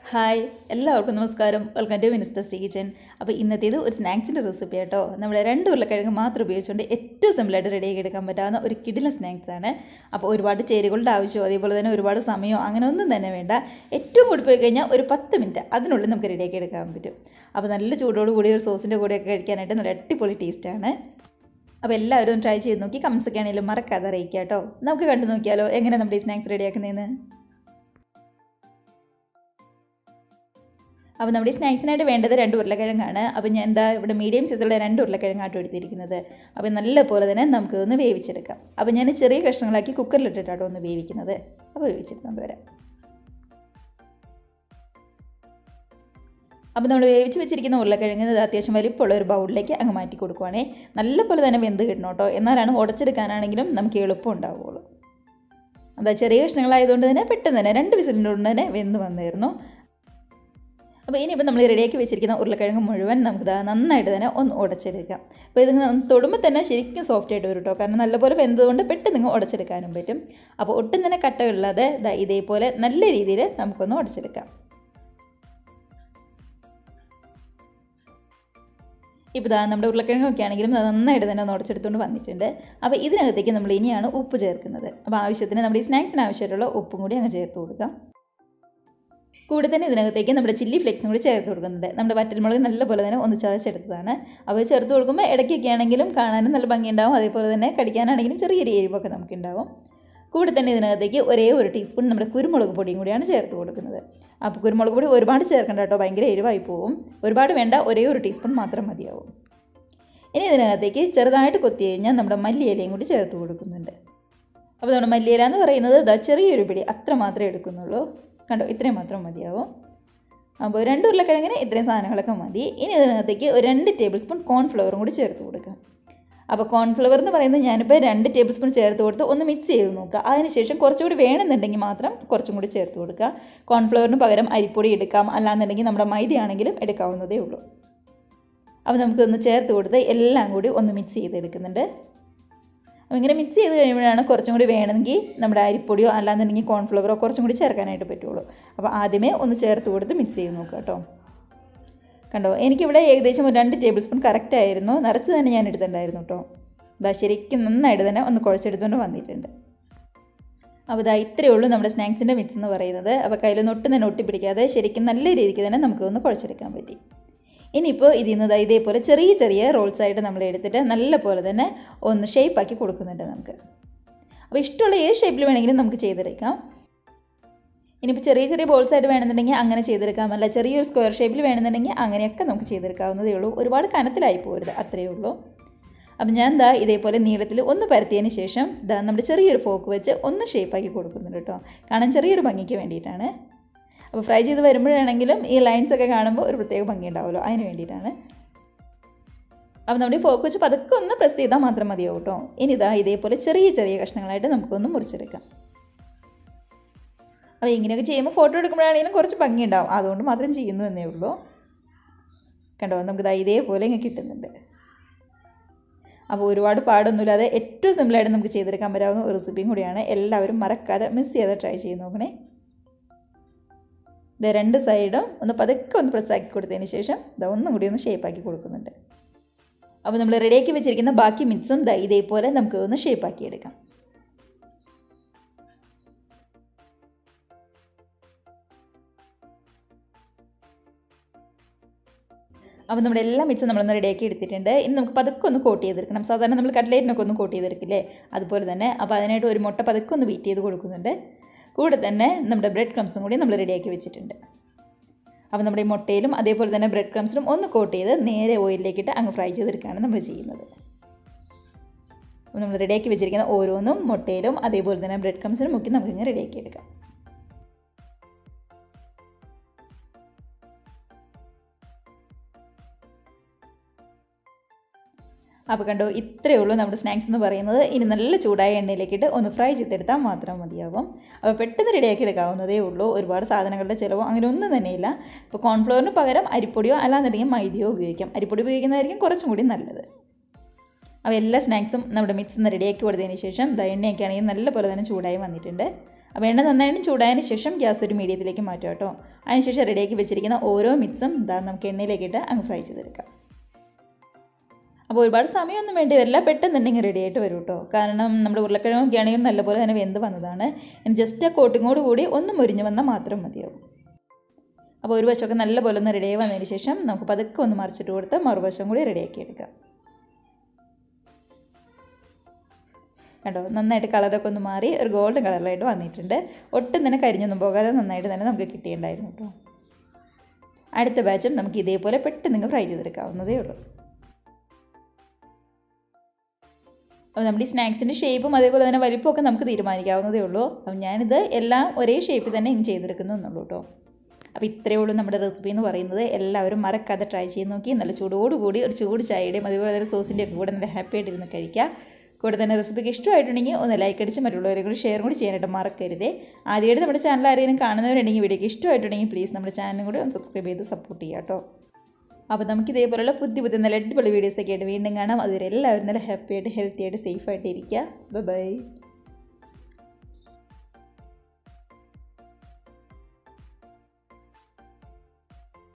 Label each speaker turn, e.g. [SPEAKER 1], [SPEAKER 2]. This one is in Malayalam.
[SPEAKER 1] ഹായ് എല്ലാവർക്കും നമസ്കാരം welcome to minister Shri kitchen അപ്പോൾ ഇന്നത്തേത് ഒരു സ്നാക്സിൻ്റെ റെസിപ്പി കേട്ടോ നമ്മുടെ രണ്ട് ഉരുളക്കിഴങ്ങ് മാത്രം ഉപയോഗിച്ചുകൊണ്ട് ഏറ്റവും സിമ്പിളായിട്ട് റെഡിയാക്കി എടുക്കാൻ പറ്റാവുന്ന ഒരു കിടിലൻ സ്നാക്സ് ആണ് അപ്പോൾ ഒരുപാട് ചേരുകളുടെ ആവശ്യമോ അതേപോലെ തന്നെ ഒരുപാട് സമയമോ അങ്ങനെ ഒന്നും തന്നെ വേണ്ട ഏറ്റവും കൂടി പോയി കഴിഞ്ഞാൽ ഒരു പത്ത് മിനിറ്റ് അതിനുള്ളിൽ നമുക്ക് റെഡിയാക്കി എടുക്കാൻ പറ്റും അപ്പോൾ നല്ല ചൂടോട് കൂടി ഒരു സോസിൻ്റെ കൂടെയൊക്കെ കഴിക്കാനായിട്ട് നല്ല അടിപൊളി ടേസ്റ്റാണ് അപ്പോൾ എല്ലാവരും ട്രൈ ചെയ്ത് നോക്കി കമൻസ് ഒക്കെ ആണെങ്കിലും മറക്കാതെ അറിയിക്കുക കേട്ടോ നമുക്ക് കണ്ടു നോക്കിയാലോ എങ്ങനെ നമ്മുടെ ഈ സ്നാക്സ് റെഡിയാക്കുന്നതെന്ന് അപ്പോൾ നമ്മുടെ ഈ സ്നാക്സിനായിട്ട് വേണ്ടത് രണ്ട് ഉരുളക്കിഴങ്ങാണ് അപ്പോൾ ഞാൻ എന്താ ഇവിടെ മീഡിയം സൈസുള്ള രണ്ട് ഉരുളക്കിഴങ്ങാട്ടോ എടുത്തിരിക്കുന്നത് അപ്പോൾ നല്ല പോലെ തന്നെ നമുക്ക് ഒന്ന് വേവിച്ചെടുക്കാം അപ്പോൾ ഞാൻ ചെറിയ കഷ്ണങ്ങളാക്കി കുക്കറിലിട്ടിട്ടാട്ടോ ഒന്ന് വേവിക്കുന്നത് അപ്പോൾ വേവിച്ചെടുത്തോണ്ട് വരാം അപ്പോൾ നമ്മൾ വേവിച്ച് വെച്ചിരിക്കുന്ന ഉരുളക്കിഴങ്ങ് ഇത് അത്യാവശ്യം വലിപ്പമുള്ള ഒരു ബൗളിലേക്ക് അങ്ങ് മാറ്റി കൊടുക്കുവാണേ നല്ല പോലെ തന്നെ വെന്ത് കിട്ടണം കേട്ടോ എന്നാലാണ് ഉടച്ചെടുക്കാനാണെങ്കിലും നമുക്ക് എളുപ്പം ഉണ്ടാവുകയുള്ളൂ അതാ ചെറിയ കഷ്ണങ്ങളായതുകൊണ്ട് തന്നെ പെട്ടെന്ന് തന്നെ രണ്ട് വിസിലിൻ്റെ കൊണ്ട് തന്നെ വെന്ത് വന്നായിരുന്നു അപ്പോൾ ഇനിയിപ്പോൾ നമ്മൾ റെഡിയാക്കി വെച്ചിരിക്കുന്ന ഉരുളക്കിഴങ്ങ് മുഴുവൻ നമുക്ക് ദാ നന്നായിട്ട് തന്നെ ഒന്ന് ഉടച്ചെടുക്കാം അപ്പോൾ ഇത് തൊടുമ്പോൾ തന്നെ ശരിക്കും സോഫ്റ്റ് ആയിട്ട് വരും കേട്ടോ കാരണം നല്ലപോലെ വെന്തതുകൊണ്ട് പെട്ടെന്ന് നിങ്ങൾ ഉടച്ചെടുക്കാനും പറ്റും അപ്പോൾ ഒട്ടും തന്നെ കട്ടകളില്ലാതെ ദാ ഇതേപോലെ നല്ല രീതിയിൽ നമുക്കൊന്ന് ഉടച്ചെടുക്കാം ഇപ്പോൾ ഇതാ നമ്മുടെ ഉരുളക്കിഴങ്ങൊക്കെ ആണെങ്കിലും അത് നന്നായിട്ട് തന്നെ ഒന്ന് ഉടച്ചെടുത്തുകൊണ്ട് വന്നിട്ടുണ്ട് അപ്പോൾ ഇതിനകത്തേക്ക് നമ്മൾ ഇനിയാണ് ഉപ്പ് ചേർക്കുന്നത് അപ്പോൾ ആവശ്യത്തിന് നമ്മുടെ ഈ സ്നാക്സിന് ആവശ്യമായിട്ടുള്ള ഉപ്പും കൂടി അങ്ങ് ചേർത്ത് കൊടുക്കാം കൂടെ തന്നെ ഇതിനകത്തേക്ക് നമ്മുടെ ചില്ലി ഫ്ലേക്സും കൂടി ചേർത്ത് കൊടുക്കുന്നുണ്ട് നമ്മുടെ വറ്റൽമുളക് നല്ലപോലെ തന്നെ ഒന്ന് ചതച്ചെടുത്തതാണ് അപ്പോൾ ചേർത്ത് കൊടുക്കുമ്പോൾ ഇടയ്ക്കൊക്കെ ആണെങ്കിലും കാണാനും നല്ല ഭംഗിയുണ്ടാവും അതേപോലെ തന്നെ കടിക്കാനാണെങ്കിലും ചെറിയൊരു എരിവൊക്കെ നമുക്കുണ്ടാവും കൂടെ തന്നെ ഇതിനകത്തേക്ക് ഒരേ ഒരു ടീസ്പൂൺ നമ്മുടെ കുരുമുളക് പൊടിയും കൂടിയാണ് ചേർത്ത് കൊടുക്കുന്നത് അപ്പോൾ കുരുമുളക് പൊടി ഒരുപാട് ചേർക്കണ്ട കേട്ടോ ഭയങ്കര എരിവായി പോവും ഒരുപാട് വേണ്ട ഒരേ ഒരു ടീസ്പൂൺ മാത്രം മതിയാവും ഇനി ഇതിനകത്തേക്ക് ചെറുതായിട്ട് കൊത്തി കഴിഞ്ഞാൽ നമ്മുടെ മല്ലിയിലയും കൂടി ചേർത്ത് കൊടുക്കുന്നുണ്ട് അപ്പോൾ നമ്മുടെ മല്ലിയില എന്ന് പറയുന്നത് ഇതാ ചെറിയൊരു പിടി അത്ര മാത്രമേ എടുക്കുന്നുള്ളൂ കണ്ടോ ഇത്രയും മാത്രം മതിയാവും അപ്പോൾ രണ്ട് ഉരുളക്കിഴങ്ങിന് ഇത്രയും സാധനങ്ങളൊക്കെ മതി ഇനി ഇതിനകത്തേക്ക് ഒരു രണ്ട് ടേബിൾ സ്പൂൺ കോൺഫ്ലവറും കൂടി ചേർത്ത് കൊടുക്കാം അപ്പോൾ കോൺഫ്ലവർ എന്ന് പറയുന്നത് ഞാനിപ്പോൾ രണ്ട് ടേബിൾ സ്പൂൺ ചേർത്ത് കൊടുത്ത് ഒന്ന് മിക്സ് ചെയ്ത് നോക്കുക അതിനുശേഷം കുറച്ചുകൂടി വേണമെന്നുണ്ടെങ്കിൽ മാത്രം കുറച്ചും കൂടി ചേർത്ത് കൊടുക്കുക കോൺഫ്ലവറിന് പകരം അരിപ്പൊടി എടുക്കാം അല്ലാന്നുണ്ടെങ്കിൽ നമ്മുടെ മൈദയാണെങ്കിലും എടുക്കാവുന്നതേ ഉള്ളൂ അപ്പോൾ നമുക്കൊന്ന് ചേർത്ത് കൊടുത്ത് എല്ലാം കൂടി ഒന്ന് മിക്സ് ചെയ്തെടുക്കുന്നുണ്ട് അപ്പോൾ ഇങ്ങനെ മിക്സ് ചെയ്ത് കഴിയുമ്പോഴാണ് കുറച്ചും കൂടി വേണമെങ്കിൽ നമ്മുടെ അരിപ്പൊടിയോ അല്ലാന്നുണ്ടെങ്കിൽ കോൺഫ്ലവറോ കുറച്ചും കൂടി ചേർക്കാനായിട്ട് പറ്റുള്ളൂ അപ്പോൾ ആദ്യമേ ഒന്ന് ചേർത്ത് കൊടുത്ത് മിക്സ് ചെയ്ത് നോക്കുക കേട്ടോ കണ്ടോ എനിക്കിവിടെ ഏകദേശം ഒരു രണ്ട് ടേബിൾ സ്പൂൺ കറക്റ്റ് ആയിരുന്നു നിറച്ച് തന്നെ ഞാൻ എടുത്തിട്ടുണ്ടായിരുന്നു കേട്ടോ ഇതാ ശരിക്കും നന്നായിട്ട് തന്നെ ഒന്ന് കുഴച്ചെടുത്തുകൊണ്ട് വന്നിട്ടുണ്ട് അപ്പോൾ ഇതാ ഇത്രയേ ഉള്ളൂ നമ്മുടെ സ്നാക്സിൻ്റെ മിക്സ് എന്ന് പറയുന്നത് അപ്പോൾ കയ്യിലൊന്നും ഒട്ടും തന്നെ ഒട്ടിപ്പിടിക്കാതെ ശരിക്കും നല്ല രീതിക്ക് തന്നെ നമുക്ക് ഒന്ന് കുഴച്ചെടുക്കാൻ പറ്റി ഇനിയിപ്പോൾ ഇതിൽ നിന്ന് ഇതേപോലെ ചെറിയ ചെറിയ റോൾസ് ആയിട്ട് നമ്മൾ എടുത്തിട്ട് നല്ല പോലെ തന്നെ ഒന്ന് ഷേപ്പാക്കി കൊടുക്കുന്നുണ്ട് നമുക്ക് അപ്പോൾ ഇഷ്ടമുള്ള ഏത് ഷേപ്പിൽ വേണമെങ്കിലും നമുക്ക് ചെയ്തെടുക്കാം ഇനിയിപ്പോൾ ചെറിയ ചെറിയ ബോൾസ് ആയിട്ട് വേണമെന്നുണ്ടെങ്കിൽ അങ്ങനെ ചെയ്തെടുക്കാം അല്ല ചെറിയൊരു സ്ക്വയർ ഷേപ്പിൽ വേണമെന്നുണ്ടെങ്കിൽ അങ്ങനെയൊക്കെ നമുക്ക് ചെയ്തെടുക്കാവുന്നതേ ഉള്ളൂ ഒരുപാട് കനത്തിലായി പോരുത് അത്രയേ ഉള്ളൂ അപ്പം ഞാൻ ദാ ഇതേപോലെ നീളത്തിൽ ഒന്ന് പരത്തിയതിന് ശേഷം ദാ നമ്മുടെ ചെറിയൊരു ഫോക്ക് വെച്ച് ഒന്ന് ഷേപ്പാക്കി കൊടുക്കുന്നുണ്ട് കേട്ടോ കാണാൻ ചെറിയൊരു ഭംഗിക്ക് വേണ്ടിയിട്ടാണ് അപ്പോൾ ഫ്രൈ ചെയ്ത് വരുമ്പോഴാണെങ്കിലും ഈ ലൈൻസ് ഒക്കെ കാണുമ്പോൾ ഒരു പ്രത്യേക ഭംഗി ഉണ്ടാവുമല്ലോ അതിന് വേണ്ടിയിട്ടാണ് അപ്പോൾ നമ്മുടെ ഫോക്ക് വെച്ച് പതുക്കെ ഒന്ന് പ്രസ് ചെയ്താൽ മാത്രം മതിയാവും കേട്ടോ ഇനി ഇതാ ഇതേപോലെ ചെറിയ ചെറിയ കഷ്ണങ്ങളായിട്ട് നമുക്കൊന്ന് മുറിച്ചെടുക്കാം അപ്പോൾ ഇങ്ങനെയൊക്കെ ചെയ്യുമ്പോൾ ഫോട്ടോ എടുക്കുമ്പോഴാണെങ്കിലും കുറച്ച് ഭംഗി ഉണ്ടാവും അതുകൊണ്ട് മാത്രം ചെയ്യുന്നു എന്നേ ഉള്ളൂ കണ്ടോ നമുക്ക് ഇതാ ഇതേപോലെ ഇങ്ങനെ കിട്ടുന്നുണ്ട് അപ്പോൾ ഒരുപാട് പാടൊന്നുമില്ലാതെ ഏറ്റവും സിമ്പിളായിട്ട് നമുക്ക് ചെയ്തെടുക്കാൻ പറ്റാവുന്ന ഒരു റെസിപ്പിയും കൂടിയാണ് എല്ലാവരും മറക്കാതെ മിസ് ചെയ്ത് ട്രൈ ചെയ്ത് നോക്കണേ ഇത് രണ്ട് സൈഡും ഒന്ന് പതുക്കെ ഒന്ന് പ്രസ്സാക്കി കൊടുത്തതിന് ശേഷം ഇതാ ഒന്നും കൂടി ഒന്ന് ഷേപ്പാക്കി കൊടുക്കുന്നുണ്ട് അപ്പോൾ നമ്മൾ റെഡിയാക്കി വെച്ചിരിക്കുന്ന ബാക്കി മിക്സും ദാ ഇതേപോലെ നമുക്ക് ഒന്ന് ഷേപ്പാക്കി എടുക്കാം അപ്പോൾ നമ്മുടെ എല്ലാ മിക്സും നമ്മളൊന്ന് റെഡിയാക്കി എടുത്തിട്ടുണ്ട് ഇനി നമുക്ക് പതുക്കെ ഒന്ന് കോട്ട് ചെയ്തെടുക്കണം സാധാരണ നമ്മൾ കട്ട്ലേറ്റിനൊക്കെ ഒന്ന് കോട്ട് ചെയ്തെടുക്കില്ലേ അതുപോലെ തന്നെ അപ്പോൾ അതിനായിട്ട് ഒരു മുട്ട പതുക്കെ ഒന്ന് ബീറ്റ് ചെയ്ത് കൊടുക്കുന്നുണ്ട് കൂടെ തന്നെ നമ്മുടെ ബ്രെഡ് ക്രംസും കൂടി നമ്മൾ റെഡിയാക്കി വെച്ചിട്ടുണ്ട് അപ്പോൾ നമ്മുടെ ഈ മുട്ടയിലും അതേപോലെ തന്നെ ബ്രെഡ് ക്രംസിലും ഒന്ന് കോട്ട് ചെയ്ത് നേരെ ഓയിലിലേക്കിട്ട് അങ്ങ് ഫ്രൈ ചെയ്തെടുക്കുകയാണ് നമ്മൾ ചെയ്യുന്നത് അപ്പോൾ നമ്മൾ റെഡിയാക്കി വെച്ചിരിക്കുന്ന ഓരോന്നും മുട്ടയിലും അതേപോലെ തന്നെ ബ്രെഡ് ക്രംസിലും മുക്കി നമുക്കിങ്ങനെ റെഡിയാക്കി എടുക്കാം അപ്പോൾ കണ്ടോ ഇത്രയേ ഉള്ളൂ നമ്മുടെ സ്നാക്സ് എന്ന് പറയുന്നത് ഇനി നല്ല ചൂടായ എണ്ണയിലേക്കിട്ട് ഒന്ന് ഫ്രൈ ചെയ്തെടുത്താൽ മാത്രം മതിയാവും അപ്പോൾ പെട്ടെന്ന് റെഡിയാക്കി എടുക്കാവുന്നതേ ഉള്ളൂ ഒരുപാട് സാധനങ്ങളുടെ ചിലവോ അങ്ങനെ ഒന്നും തന്നെയില്ല ഇപ്പോൾ കോൺഫ്ലോറിന് പകരം അരിപ്പൊടിയോ അല്ലാന്നുണ്ടെങ്കിൽ മൈദയോ ഉപയോഗിക്കാം അരിപ്പൊടി ഉപയോഗിക്കുന്നതായിരിക്കും കുറച്ചും കൂടി നല്ലത് അപ്പോൾ എല്ലാ സ്നാക്സും നമ്മുടെ മിക്സ് ഒന്ന് റെഡിയാക്കി കൊടുത്തതിന് ശേഷം ദാ എണ്ണയൊക്കെ ആണെങ്കിൽ നല്ല പോലെ തന്നെ ചൂടായി വന്നിട്ടുണ്ട് അപ്പോൾ എണ്ണ നന്നായിട്ട് ചൂടായതിന് ശേഷം ഗ്യാസ് ഒരു മീഡിയത്തിലേക്ക് മാറ്റുക കേട്ടോ അതിനുശേഷം റെഡിയാക്കി വെച്ചിരിക്കുന്ന ഓരോ മിക്സും ഇതാ നമുക്ക് എണ്ണയിലേക്ക് ഇട്ട് അങ്ങ് ഫ്രൈ ചെയ്തെടുക്കാം അപ്പോൾ ഒരുപാട് സമയമൊന്നും വേണ്ടി വരില്ല പെട്ടെന്ന് തന്നെ ഇങ്ങനെ റെഡി ആയിട്ട് വരും കേട്ടോ കാരണം നമ്മുടെ ഉരുളക്കിഴങ്ങൊക്കെ ആണെങ്കിലും നല്ലപോലെ തന്നെ വെന്ത് വന്നതാണ് ഇനി ജസ്റ്റ് ആ കോട്ടിങ്ങോട് കൂടി ഒന്ന് മുരിഞ്ഞ് വന്നാൽ മാത്രം മതിയാവും അപ്പോൾ ഒരു വശമൊക്കെ നല്ലപോലെ ഒന്ന് റെഡിയായി വന്നതിന് ശേഷം നമുക്ക് പതുക്കെ ഒന്ന് മറിച്ചിട്ട് കൊടുത്ത് മറുവശം കൂടി റെഡിയാക്കി എടുക്കാം കണ്ടോ നന്നായിട്ട് കളറൊക്കെ ഒന്ന് മാറി ഒരു ഗോൾഡൻ കളറിലായിട്ട് വന്നിട്ടുണ്ട് ഒട്ടും തന്നെ കരിഞ്ഞൊന്നും പോകാതെ നന്നായിട്ട് തന്നെ നമുക്ക് കിട്ടിയിട്ടുണ്ടായിരുന്നു കേട്ടോ അടുത്ത ബാച്ചും നമുക്ക് ഇതേപോലെ പെട്ടെന്ന് നിങ്ങൾ ഫ്രൈ ചെയ്തെടുക്കാവുന്നതേ ഉള്ളൂ അപ്പോൾ നമ്മുടെ ഈ സ്നാക്സിൻ്റെ ഷേപ്പും അതേപോലെ തന്നെ വലിപ്പമൊക്കെ നമുക്ക് തീരുമാനിക്കാവുന്നതേ ഉള്ളൂ അപ്പം ഞാനിത് എല്ലാം ഒരേ ഷേപ്പിൽ തന്നെ ഇങ്ങ് ചെയ്തെടുക്കുന്നു എന്നുള്ളൂ കേട്ടോ അപ്പോൾ ഇത്രയേ ഉള്ളൂ നമ്മുടെ റെസിപ്പി എന്ന് പറയുന്നത് എല്ലാവരും മറക്കാതെ ട്രൈ ചെയ്ത് നോക്കി നല്ല ചൂടോടുകൂടി ഒരു ചൂട് ചായയുടെയും അതുപോലെ തന്നെ സോസിൻ്റെ ഒക്കെ കൂടെ നല്ല ഹാപ്പി ആയിട്ടിരുന്ന് കഴിക്കുക കൂടെ തന്നെ റെസിപ്പിക്ക് ഇഷ്ടമായിട്ടുണ്ടെങ്കിൽ ഒന്ന് ലൈക്ക് അടിച്ച് മറ്റുള്ളവരെ കൂടി ഷെയർ കൂടി ചെയ്യാനായിട്ട് മറക്കരുതേ ആദ്യമായിട്ട് നമ്മുടെ ചാനൽ ആരെങ്കിലും കാണുന്നവരുണ്ടെങ്കിൽ വീഡിയോക്ക് ഇഷ്ടമായിട്ടുണ്ടെങ്കിൽ പ്ലീസ് നമ്മുടെ ചാനലും കൂടി ഒന്ന് സബ്സ്ക്രൈബ് ചെയ്ത് സപ്പോർട്ട് ചെയ്യാം കേട്ടോ അപ്പോൾ നമുക്ക് ഇതേപോലുള്ള പുതിയ പുതിയ നല്ല അടിപൊളി വീഡിയോസൊക്കെ ആയിട്ട് വീണ്ടും കാണാം അതുവരെ എല്ലാവരും നല്ല ഹാപ്പി ആയിട്ട് ഹെൽത്തി ആയിട്ട് സേഫ് ആയിട്ട് ഇരിക്കുക ബൈ